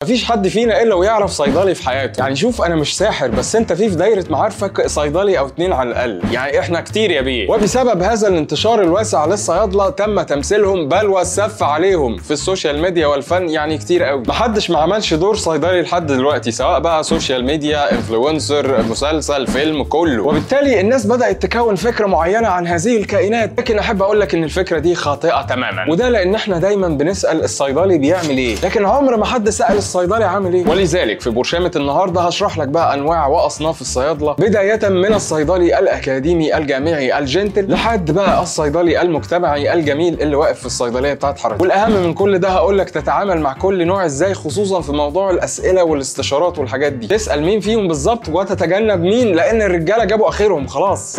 مفيش حد فينا الا ويعرف صيدلي في حياته يعني شوف انا مش ساحر بس انت في في دايره معارفك صيدلي او اتنين على الاقل يعني احنا كتير يا بيه وبسبب هذا الانتشار الواسع للصيادله تم تمثيلهم بل والسف عليهم في السوشيال ميديا والفن يعني كتير قوي محدش ما عملش دور صيدلي لحد دلوقتي سواء بقى سوشيال ميديا انفلونسر مسلسل فيلم كله وبالتالي الناس بدات تكون فكره معينه عن هذه الكائنات لكن احب اقول لك ان الفكره دي خاطئه تماما وده لان احنا دايما بنسال الصيدلي بيعمل ايه لكن عمر ما حد سال الصيدلي عامل ايه ولذلك في برشامه النهارده هشرح لك بقى انواع واصناف الصيادله بدايه من الصيدلي الاكاديمي الجامعي الجنتل لحد بقى الصيدلي المجتمعي الجميل اللي واقف في الصيدليه بتاعت حضرتك والاهم من كل ده هقول لك تتعامل مع كل نوع ازاي خصوصا في موضوع الاسئله والاستشارات والحاجات دي تسال مين فيهم بالظبط وتتجنب مين لان الرجاله جابوا اخرهم خلاص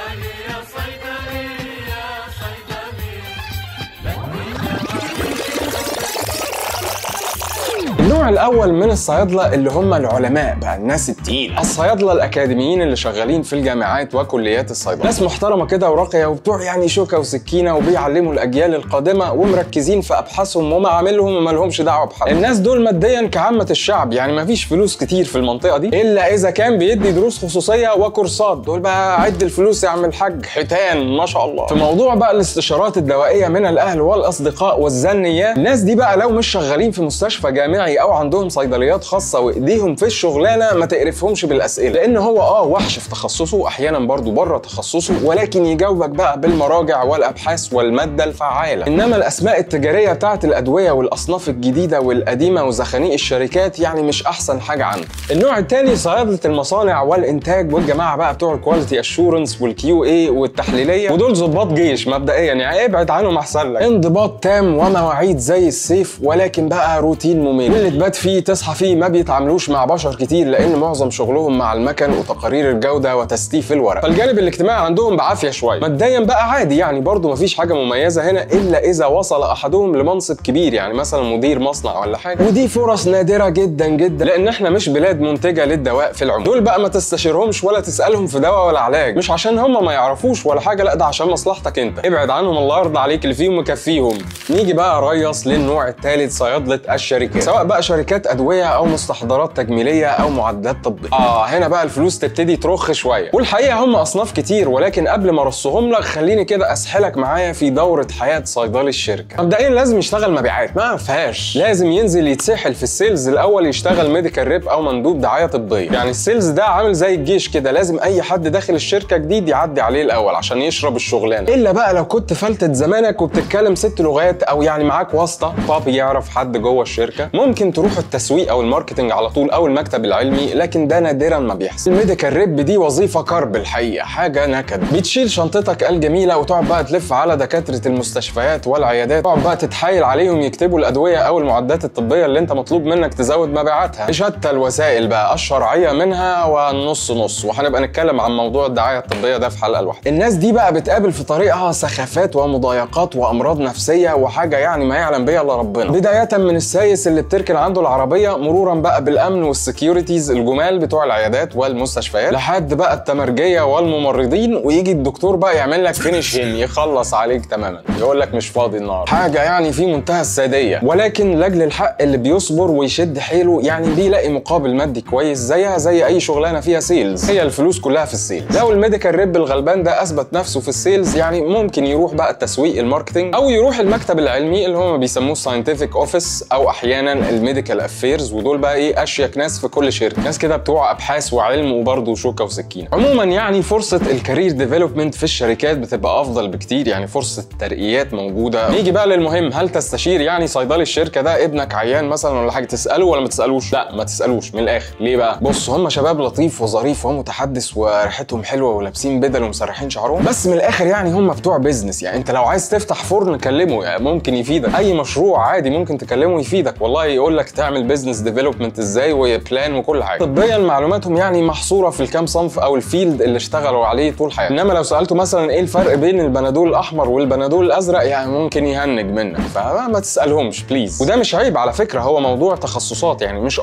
النوع الاول من الصيادله اللي هم العلماء بقى الناس التقيل الصيادله الاكاديميين اللي شغالين في الجامعات وكليات الصيدله ناس محترمه كده وراقيه وبتوع يعني شوكه وسكينه وبيعلموا الاجيال القادمه ومركزين في ابحاثهم ومعاملهم وما لهمش دعوه بحد الناس دول ماديا كعامه الشعب يعني ما فيش فلوس كتير في المنطقه دي الا اذا كان بيدي دروس خصوصيه وكورسات دول بقى عد الفلوس يا عم الحاج حيتان ما شاء الله في موضوع بقى الاستشارات الدوائيه من الاهل والاصدقاء والزنيات الناس دي بقى لو مش شغالين في مستشفى جامعي او عندهم صيدليات خاصه وايديهم في الشغلانه ما تقرفهمش بالاسئله لان هو اه وحش في تخصصه احيانا برضو بره تخصصه ولكن يجاوبك بقى بالمراجع والابحاث والماده الفعاله انما الاسماء التجاريه بتاعت الادويه والاصناف الجديده والقديمه وزخانيق الشركات يعني مش احسن حاجه عنده النوع الثاني صيادله المصانع والانتاج والجماعه بقى بتوع الكواليتي اشورنس والكيو اي والتحليليه ودول ظباط جيش مبدئيا يعني ابعد عنهم احسن لك انضباط تام ومواعيد زي السيف ولكن بقى روتين ممل اللي تبات فيه تصحى فيه ما بيتعاملوش مع بشر كتير لان معظم شغلهم مع المكن وتقارير الجوده وتستيف الورق فالجانب الاجتماعي عندهم بعافيه شويه ماديا بقى عادي يعني برضه مفيش حاجه مميزه هنا الا اذا وصل احدهم لمنصب كبير يعني مثلا مدير مصنع ولا حاجه ودي فرص نادره جدا جدا لان احنا مش بلاد منتجه للدواء في العموم دول بقى ما تستشيرهمش ولا تسالهم في دواء ولا علاج مش عشان هم ما يعرفوش ولا حاجه لا ده عشان مصلحتك انت ابعد عنهم الله يرضى عليك اللي فيهم مكفيهم نيجي بقى ريص للنوع الثالث صيادله الشركات سواء بقى شركات ادويه او مستحضرات تجميليه او معدات طبيه اه هنا بقى الفلوس تبتدي ترخ شويه والحقيقه هم اصناف كتير ولكن قبل ما ارصهم لك خليني كده اسحلك معايا في دوره حياه صيدلي الشركه مبدئيا لازم يشتغل مبيعات ما فيهاش لازم ينزل يتسحل في السيلز الاول يشتغل ميديكال ريب او مندوب دعايه طبيه يعني السيلز ده عامل زي الجيش كده لازم اي حد داخل الشركه جديد يعدي عليه الاول عشان يشرب الشغلانه الا بقى لو كنت فلتة زمانك وبتتكلم ست لغات او يعني معاك واسطه بابي يعرف حد جوه الشركه ممكن تروح التسويق او الماركتنج على طول او المكتب العلمي لكن ده نادرا ما بيحصل الميديكال ريب دي وظيفه كرب الحقيقه حاجه نكد بتشيل شنطتك الجميله وتقعد بقى تلف على دكاتره المستشفيات والعيادات تقعد بقى تتحايل عليهم يكتبوا الادويه او المعدات الطبيه اللي انت مطلوب منك تزود مبيعاتها بشتى الوسائل بقى الشرعيه منها والنص نص وهنبقى نتكلم عن موضوع الدعايه الطبيه ده في حلقه لوحدها الناس دي بقى بتقابل في طريقها سخافات ومضايقات وامراض نفسيه وحاجه يعني ما يعلم بها الا ربنا بدايه من السايس اللي بتركن عنده العربيه مرورا بقى بالامن والسكيورتيز الجمال بتوع العيادات والمستشفيات لحد بقى التمرجيه والممرضين ويجي الدكتور بقى يعمل لك فينيشين يخلص عليك تماما يقول لك مش فاضي النهارده حاجه يعني في منتهى الساديه ولكن لاجل الحق اللي بيصبر ويشد حيله يعني بيلاقي مقابل مادي كويس زيها زي اي شغلانه فيها سيلز هي الفلوس كلها في السيلز لو الميديكال ريب الغلبان ده اثبت نفسه في السيلز يعني ممكن يروح بقى التسويق الماركتنج او يروح المكتب العلمي اللي هم بيسموه ساينتفك اوفيس او احيانا الميديكال افيرز ودول بقى ايه اشيك ناس في كل شركه ناس كده بتوع ابحاث وعلم وبرضه شوكه وسكينه عموما يعني فرصه الكارير ديفلوبمنت في الشركات بتبقى افضل بكتير يعني فرصه ترقيات موجوده نيجي بقى للمهم هل تستشير يعني صيدلي الشركه ده ابنك عيان مثلا ولا حاجه تساله ولا ما تسالوش لا ما تسالوش من الاخر ليه بقى بص هم شباب لطيف وظريف ومتحدث وريحتهم حلوه ولابسين بدل ومسرحين شعرهم بس من الاخر يعني هم بتوع بيزنس يعني انت لو عايز تفتح فرن كلمه يعني ممكن يفيدك اي مشروع عادي ممكن تكلمه يفيدك والله يقول لك تعمل بيزنس ديفلوبمنت ازاي وبلان وكل حاجه طبيا معلوماتهم يعني محصوره في الكام صنف او الفيلد اللي اشتغلوا عليه طول حياتهم انما لو سالته مثلا ايه الفرق بين البنادول الاحمر والبنادول الازرق يعني ممكن يهنج منك فما تسالهمش بليز وده مش عيب على فكره هو موضوع تخصصات يعني مش اكتر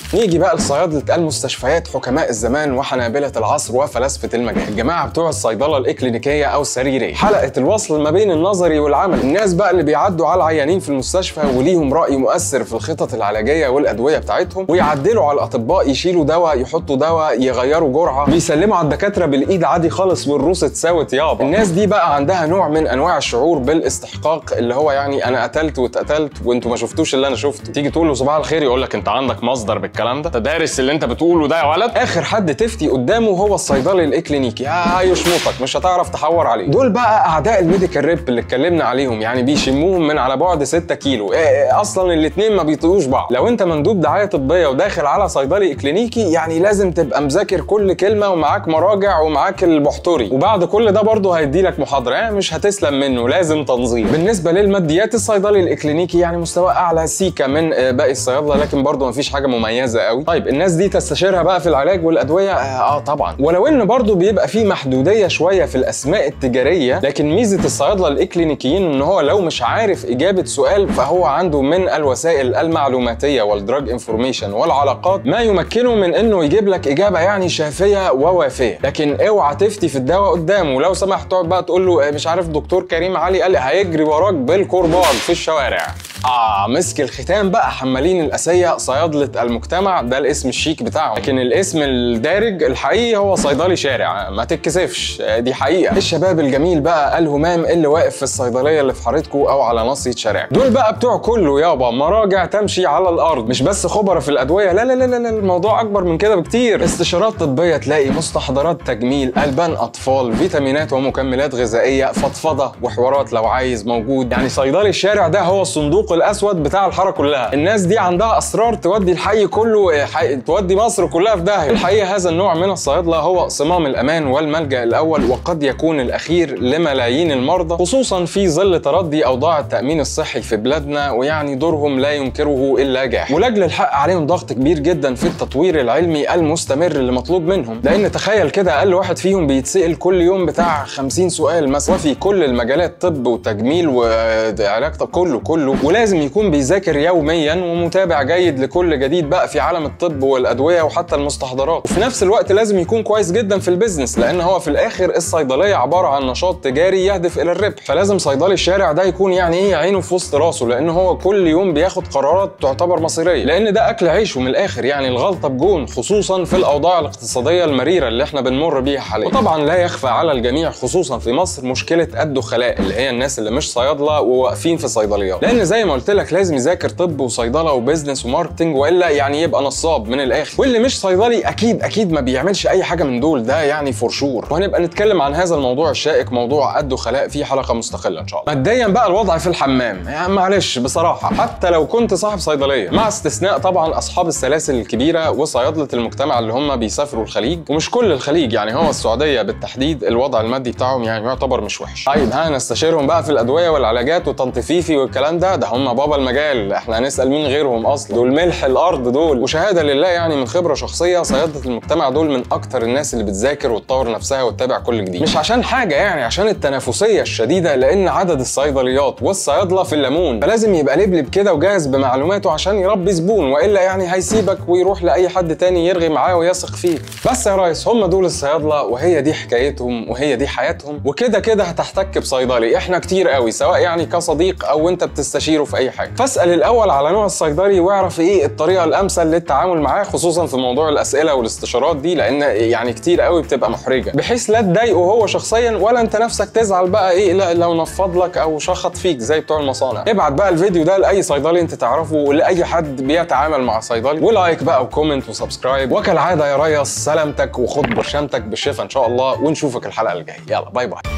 نيجي بقى لصيادله المستشفيات حكماء الزمان وحنابله العصر وفلاسفه المجال الجماعه بتوع الصيدله الاكلينيكيه او السريريه حلقه الوصل ما بين النظري والعمل الناس بقى اللي بيعدوا على العيانين في المستشفى وليهم راي مؤثر في الخطط العلاجيه والادويه بتاعتهم ويعدلوا على الاطباء يشيلوا دواء يحطوا دواء يغيروا جرعه بيسلموا على الدكاتره بالايد عادي خالص والروس اتساوت يابا الناس دي بقى عندها نوع من انواع الشعور بالاستحقاق اللي هو يعني انا قتلت واتقتلت وانتوا ما شفتوش اللي انا شفته تيجي تقول له صباح الخير يقول لك انت عندك مصدر بالكلام ده انت دارس اللي انت بتقوله ده يا ولد اخر حد تفتي قدامه هو الصيدلي الاكلينيكي هيشمطك مش هتعرف تحور عليه دول بقى اعداء الميديكال ريب اللي اتكلمنا عليهم يعني بيشموهم من على بعد 6 كيلو إيه إيه اصلا الاثنين ما بيطيقوش بعض لو انت مندوب دعايه طبيه وداخل على صيدلي اكلينيكي يعني لازم تبقى مذاكر كل كلمه ومعاك مراجع ومعاك البحتري وبعد كل ده برضه هيدي لك محاضره يعني مش هتسلم منه لازم تنظيم بالنسبه للماديات الصيدلي الاكلينيكي يعني مستوى اعلى سيكا من آه، باقي الصيادله لكن برضه مفيش حاجه مميزه قوي طيب الناس دي تستشيرها بقى في العلاج والادويه اه, آه طبعا ولو ان برضه بيبقى في محدوديه شويه في الاسماء التجاريه لكن ميزه الصيادله الاكلينيكيين ان هو لو مش عارف اجابه سؤال فهو عنده من الوسائل المعلوماتيه والدراج انفورميشن والعلاقات ما يمكنه من انه يجيب لك اجابه يعني شافيه ووافيه لكن اوعى تفتي في الدواء قدامه لو سمحت تقعد بقى تقول له آه، مش عارف دكتور كريم علي قال لي هيجري وراك بالكرباج في الشوارع اه مسك الختام بقى حمالين الاسيه صيادله المجتمع ده الاسم الشيك بتاعهم لكن الاسم الدارج الحقيقي هو صيدلي شارع ما تتكسفش آه، دي حقيقه الشباب الجميل بقى الهمام اللي واقف في الصيدليه اللي في حارتكم او على ناصيه شارع دول بقى بتوع كله يابا مراجع تمشي على الارض مش بس خبره في الادويه لا لا لا لا لا، الموضوع اكبر من كده بكتير استشارات طبيه تلاقي مستحضرات تجميل البان اطفال فيتامينات ومكملات غذائيه فضفضه وحوارات لو عايز موجود يعني صيدلي الشارع ده هو الصندوق الاسود بتاع الحاره كلها الناس دي عندها اسرار تودي الحي كله آه، حي... تودي مصر كلها في داهيه الحقيقه هذا النوع من الصيادله هو صمام الامان والملجا الاول وقد يكون الاخير لملايين المرضى خصوصا في ظل تردي اوضاع التامين الصحي في بلادنا ويعني دورهم لا ينكره الا جاح ولاجل الحق عليهم ضغط كبير جدا في التطوير العلمي المستمر اللي مطلوب منهم لان تخيل كده اقل واحد فيهم بيتسال كل يوم بتاع 50 سؤال مثلا وفي كل المجالات طب وتجميل وعلاج طب كله كله ولازم يكون بيذاكر يوميا ومتابع جيد لكل جديد بقى في عالم الطب والادويه وحتى المستحضرات وفي نفس الوقت لازم يكون كويس جدا في البيزنس لان هو في الاخر الصيدليه عباره عن نشاط تجاري يهدف الى الربح فلازم صيدلي الشارع ده يكون يعني ايه عينه في وسط راسه لان هو كل يوم بياخد قرارات تعتبر مصيريه لان ده اكل عيشه من الاخر يعني الغلطه بجون خصوصا في الاوضاع الاقتصاديه المريره اللي احنا بنمر بيها حاليا وطبعا لا يخفى على الجميع خصوصا في مصر مشكله الدخلاء اللي هي الناس اللي مش صيادله وواقفين في الصيدليات لان زي ما قلت لك لازم يذاكر طب وصيدله وبزنس وماركتنج والا يعني يبقى نصاب من الاخر واللي مش صيدلي اكيد اكيد ما بيعملش اي حاجه من دول ده يعني فور شور وهنبقى نتكلم عن هذا الموضوع الشائك موضوع الدخلاء في حلقه مستقله ان شاء الله مبدئيا بقى الوضع في الحمام يعني معلش بصراحه حتى لو كنت صاحب صيدليه مع استثناء طبعا اصحاب السلاسل الكبيره وصيادله المجتمع اللي هم بيسافروا الخليج ومش كل الخليج يعني هو السعوديه بالتحديد الوضع المادي بتاعهم يعني يعتبر مش وحش طيب ها نستشيرهم بقى في الادويه والعلاجات وتنطيفيفي والكلام ده ده هم بابا المجال احنا هنسال مين غيرهم اصلا دول ملح الارض دول وشهاده لله يعني من خبره شخصيه صيادله المجتمع دول من اكتر الناس اللي بتذاكر وتطور نفسها وتتابع كل جديد مش عشان حاجه يعني عشان التنافسيه الشديده لان عدد الصيدليات والصيادله في الليمون فلازم يبقى لبلب كده وجاهز بمعلوماته عشان يربي زبون والا يعني هيسيبك ويروح لاي حد تاني يرغي معاه ويثق فيه بس يا ريس هم دول الصيادله وهي دي حكايتهم وهي دي حياتهم وكده كده هتحتك بصيدلي احنا كتير قوي سواء يعني كصديق او انت بتستشيره في اي حاجه فاسال الاول على نوع الصيدلي واعرف ايه الطريقه الامثل للتعامل معاه خصوصا في موضوع الاسئله والاستشارات دي لان يعني كتير قوي بتبقى محرجه بحيث لا تضايقه هو شخصيا ولا انت نفسك تزعل بقى ايه لا لو نفض لك او شخط فيك زي بتوع المصانع ابعت بقى الفيديو ده لاي صيدلي انت تعرفه ولاي حد بيتعامل مع صيدلي ولايك بقى وكومنت وسبسكرايب وكالعاده يا ريس سلامتك وخد برشامتك بالشفا ان شاء الله ونشوفك الحلقه الجايه يلا باي باي